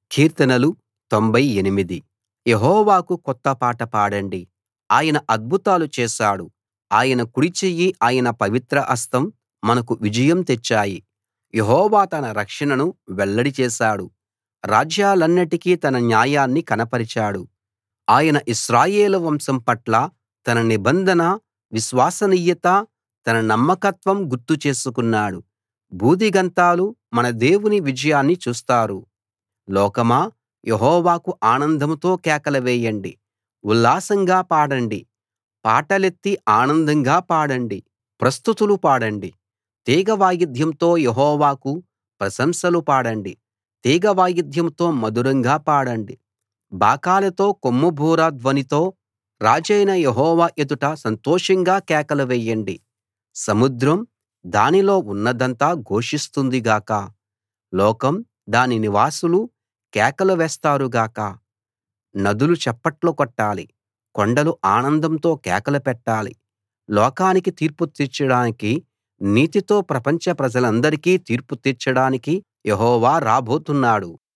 కీర్తనలు 98 యెహోవాకు కొత్త పాట పాడండి ఆయన అద్భుతాలు చేశాడు ఆయన కుడిచెయ్యి ఆయన పవిత్ర హస్తం మనకు విజయం తెచ్చాయి యెహోవా తన రక్షణను వెల్లడి చేశాడు రాజ్యాలన్నిటికీ తన న్యాయాన్ని కనపరిచాడు ఆయన ఇశ్రాయేలు వంశం పట్ల తన నిబంధన విశ్వసనీయత తన నమ్మకత్వం గుర్తు చేసుకున్నాడు భూదిగంతాలు మన దేవుని విజయాన్ని చూస్తారు లోకమా యెహోవాకు ఆనందంతో కేకలు వేయండి ఉల్లాసంగా పాడండి పాటలెత్తి ఆనందంగా పాడండి ప్రస్తుతులు పాడండి తీగ వాయిద్యంతో యెహోవాకు ప్రశంసలు పాడండి తీగ వాయిద్యంతో మధురంగా పాడండి బాకాలతో కొమ్ముబూర ధ్వనితో రాజైన యెహోవా ఎదుట సంతోషంగా కేకలు వేయండి సముద్రం దానిలో ఉన్నదంతా ఘోషిస్తుంది గాక లోకం దాని నివాసులు కేకలు వేస్తారు గాక నదులు చప్పట్లు కొట్టాలి కొండలు ఆనందంతో కేకలు పెట్టాలి లోకానికి తీర్పు తీర్చడానికి నీతితో ప్రపంచ ప్రజలందరికీ తీర్పు తీర్చడానికి యెహోవా రాబోతున్నాడు